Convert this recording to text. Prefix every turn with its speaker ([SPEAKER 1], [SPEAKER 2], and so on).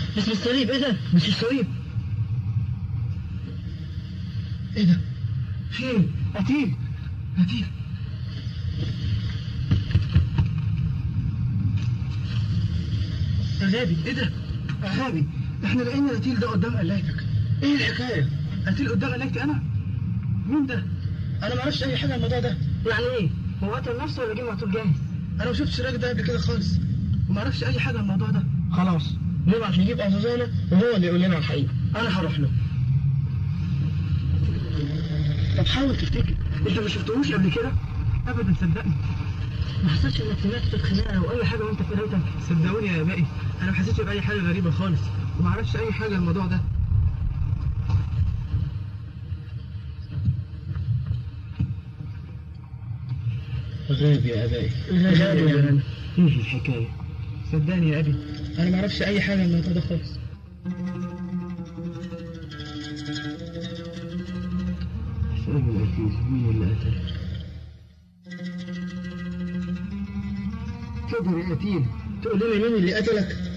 [SPEAKER 1] اسم الصليب ايه ده؟
[SPEAKER 2] مش الصليب ايه ده؟ فين؟ قتيل قتيل غابي ايه ده؟ غابي احنا لقينا القتيل ده قدام قلايتك ايه الحكايه؟ قتيل قدام قلايتي انا؟ مين ده؟ انا ما اعرفش اي حاجه عن الموضوع ده
[SPEAKER 1] يعني ايه؟ هو قتل نفسه ولا جه مقتول جاهز؟
[SPEAKER 2] انا ما شفتش الراجل ده قبل كده خالص وما اعرفش اي حاجه عن الموضوع ده
[SPEAKER 1] خلاص نبعت نجيب أزازانة وهو اللي يقول لنا الحقيقة
[SPEAKER 2] انا هروح له طب حاول تفتكر انت ما شفتهوش قبل كده ابدا صدقني
[SPEAKER 1] ما حسيتش انك سمعت صوت خناقة أو أي حاجة وأنت في قرايتك
[SPEAKER 2] صدقوني يا ابائي انا ما حسيتش باي حاجه غريبه خالص وما اعرفش اي حاجه عن الموضوع ده
[SPEAKER 1] غاب يا أبائي
[SPEAKER 2] غاب يا
[SPEAKER 1] غاب ايه الحكاية؟
[SPEAKER 2] صدقني يا ابي انا ما اعرفش اي حاجه عن الموضوع ده خالص
[SPEAKER 1] اسأله العزيز مين اللي قتله؟
[SPEAKER 2] تقدر يا قتيل
[SPEAKER 1] تقول لنا مين اللي قتلك؟